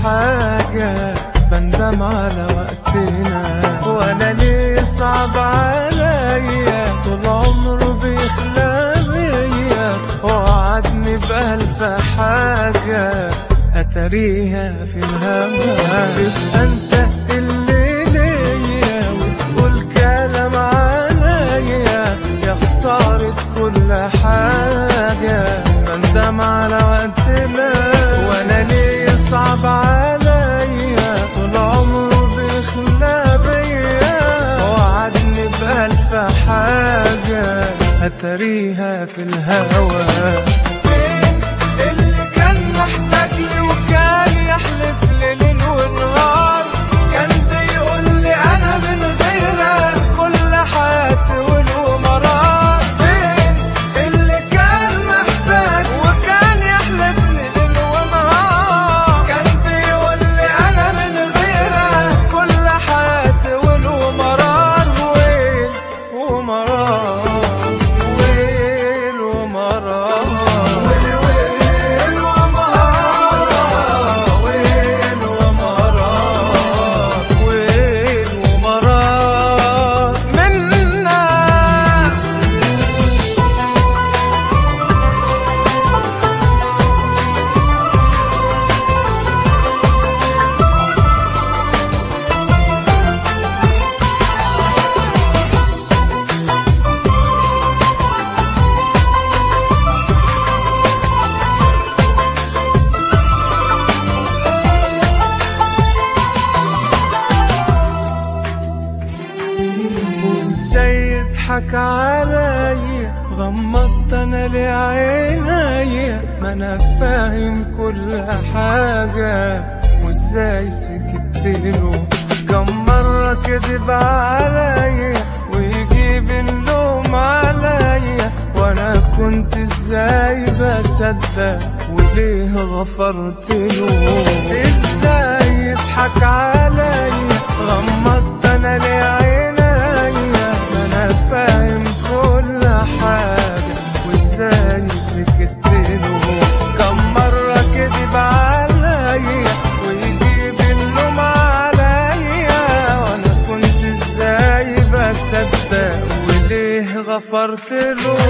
حاجة بندم على وقتنا وانا ليه صعب عليا طول عمره بيخلى بيا وعدني بألف حاجة أتريها في الهوى تبقى انت اللي ليا وتقول كلام عليا يا خسارة كل حاجة بندم على وقتنا وانا ليه صعب عليا طول عمره بيخلى بيا وعدني بألف حاجة أتريها في الهوى مين اللي كان محتاج لي وكان يحلف لي ليل ونهار كان بيقول لي انا من غيرك كل حياتي وله مرار فين اللي كان محتاج وكان يحلف لي ليل ونهار كان بيقول لي انا من غيرك كل حياتي وله مرار ويل ومرار ويل ومرار ويل ويل ومرار ويل ومرار ويل ومرار منا ازاي يضحك عليا غمضت انا لعينيا ما انا فاهم كل حاجة وازاي سكت له كم مرة كذب عليا ويجيب اللوم عليا وانا كنت ازاي بصدق وليه غفرت له ازاي يضحك عليا غمضت انا لعينيا ما انا فاهم كل حاجة وازاي سكت له كم مرة كذب عليا ويجيب اللوم عليا وانا كنت ازاي بصدق وليه غفرت له